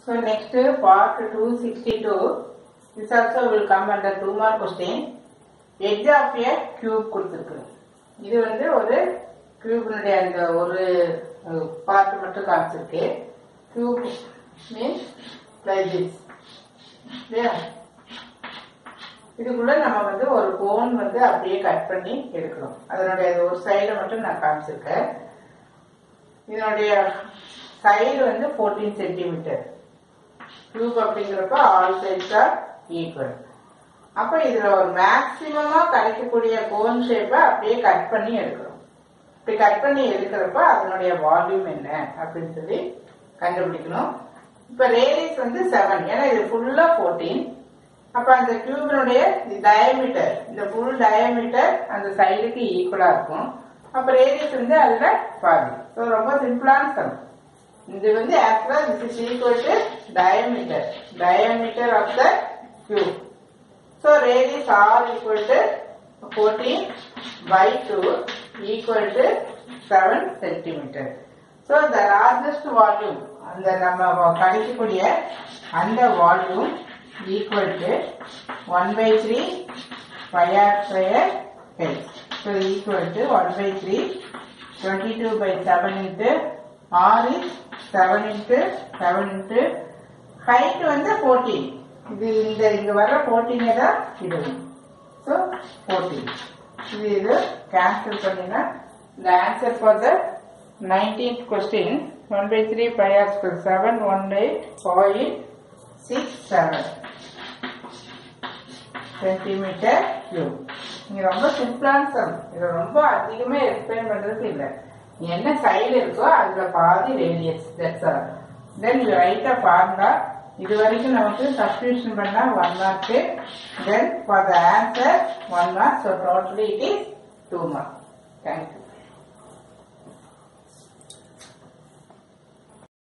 So next part 262 this also will come under two mark question edge of a cube கொடுத்திருக்கு இது வந்து ஒரு கியூபினுடைய அந்த ஒரு பார்ட் மட்டும் காமிச்சிருக்கு கியூப் மீன்ஸ் லைக் திஸ் இல்லையா இதுக்குள்ள நம்ம வந்து ஒரு கோன் வந்து அப்படியே கட் பண்ணி எடுக்கணும் அதனுடைய ஒரு சைடை மட்டும் நான் காமிச்சிருக்கேன் இதனுடைய சைடு வந்து 14 சென்டிமீட்டர் கியூப் அப்படிங்கிறப்ப ஆல் சைட்ஸ் ஆர் ஈக்குவல் அப்ப இதுல ஒரு மேக்சிமமா கிடைக்கக்கூடிய கோன் ஷேப்பை அப்படியே கட் பண்ணி எடுக்கணும் இப்படி கட் பண்ணி எடுக்கிறப்ப அதனுடைய வால்யூம் என்ன அப்படின்னு சொல்லி கண்டுபிடிக்கணும் இப்ப ரேடியஸ் வந்து செவன் ஏன்னா இது ஃபுல்லா ஃபோர்டீன் அப்ப அந்த கியூபினுடைய டயமீட்டர் இந்த ஃபுல் டயமீட்டர் அந்த சைடுக்கு ஈக்குவலா இருக்கும் அப்ப ரேடியஸ் வந்து அதுல பாதி ஸோ ரொம்ப சிம்பிளான சம் இது வந்து ஆக்சுவலா this is equal to diameter diameter of the cube so radius R equal to fourteen by two equal to seven centimetre so the largest volume அந்த நம்ம கணிக்கக்கூடிய அந்த volume equal to one by three five R square H so equal to one by three twenty two by seven into R is seven into seven into height வந்து fourteen இது இந்த இங்க வர்ற ஃபோர்டீனே தான் இது ஸோ ஃபோர்டீன் இது இது cancel பண்ணினா இந்த answer for the nineteenth question one by three five R square seven one eight five six seven centimetre cube இங்க ரொம்ப சிம்பிளான சம் இது ரொம்ப அதிகமா எக்ஸ்பிளைன் பண்றதுக்கு இல்லை என்ன சைடு இருக்கோ அதுல பாதி radius that's all then you write a formula இது வரைக்கும் நமக்கு சப்ஸ்டியூஷன் பண்ணா one mark then for the answer one mark so totally it is two mark thank you